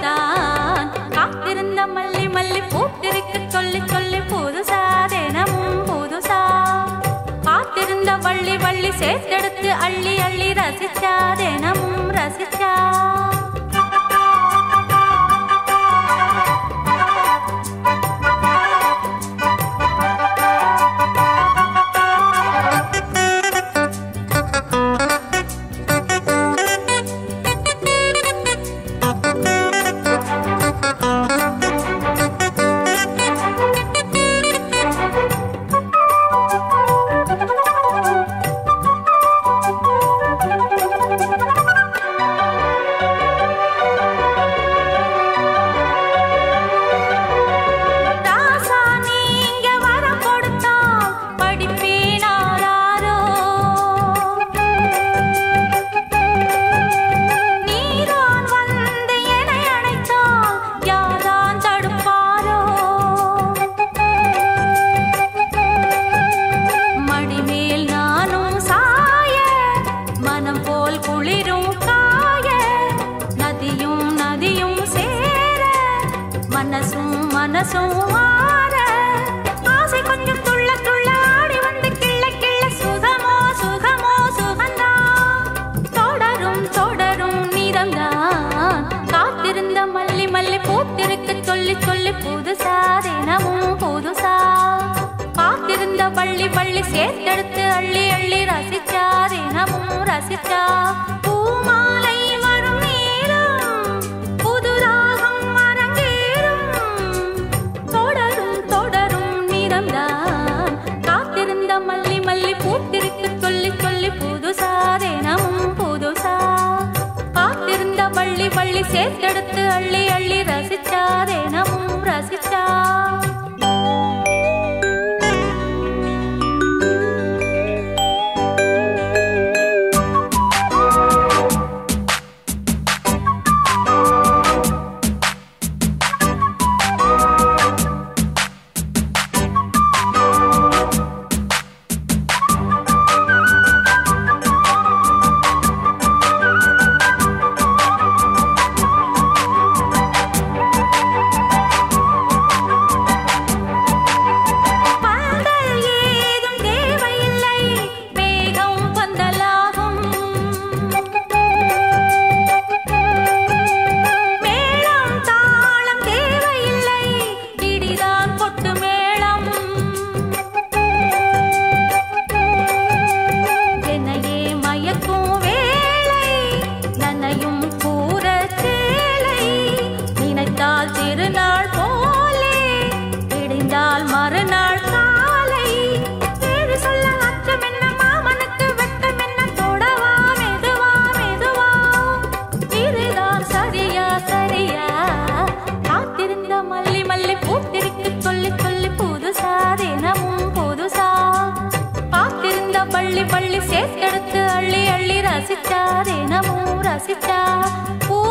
நிறம்தான் காத்திருந்த மல்லி மல்லி பூத்திருக்கு சொல்லி சொல்லி புதுசா தினமும் புதுசா காத்திருந்த வள்ளி வள்ளி சேர்த்தெடுத்து அள்ளி அள்ளி ரசிச்சா தினமும் ரசிச்சா ராசா நீங்க வரம் கொடுத்தா படிப்பேனாரோ நீதான் வந்து என்னை அழைத்தால் யார்தான் தடுப்பாரோ மடிமேல் நானும் சாய மனம் போல் குளிரும் காய நதியும் நதியும் சேர மனசும் மனசும் ஆற ஆசை கொஞ்சம் துள்ள துள்ள ஆடி வந்து கிள்ள கிள்ள சுகமோ சுகமோ சுகந்தா தொடரும் தொடரும் நிறம்தான் காத்திருந்த மல்லி மல்லி பூத்திருக்கு சொல்லி சொல்லி புதுசா தினமும் புதுசா காத்திருந்த வள்ளி வள்ளி சேர்த்தெடுத்து அள்ளி அள்ளி ரசிச்சா தினமும் ரசிச்சா பூமாலை வரும் நேரம் புது ராகம் அரங்கேறும் தொடரும் தொடரும் நிறம்தான் காத்திருந்த மல்லி மல்லி பூத்திருக்கு சொல்லி சொல்லி புதுசா தினமும் புதுசா காத்திருந்த வள்ளி வள்ளி சேர்த்தெடுத்து அள்ளி அள்ளி ரசிச்சா தினமும் ரசிச்சா பந்தல் ஏதும் தேவையில்லை மேகம் பந்தலாகும் மேளம் தாளம் தேவையில்லை இடிதான் கொட்டு மேளம் என்னையே மயக்கும் வேளை நனையும் கூற சேலை நினைத்தால் திருநாள் போலே இடிந்தால் மறுநாள் காலை பேரு சொல்ல அச்சம் என்ன மாமனுக்கு வெட்கம் என்ன தொடவா மெதுவா மெதுவா இதுதான் சரியா சரியா காத்திருந்த மல்லி மல்லி பூத்திருக்கு சொல்லி சொல்லி புதுசா தினமும் புதுசா காத்திருந்த பள்ளி பள்ளி சேர்த்தெடுத்து அள்ளி அள்ளி ரசிச்சா தினமும் ரசிச்சா பூ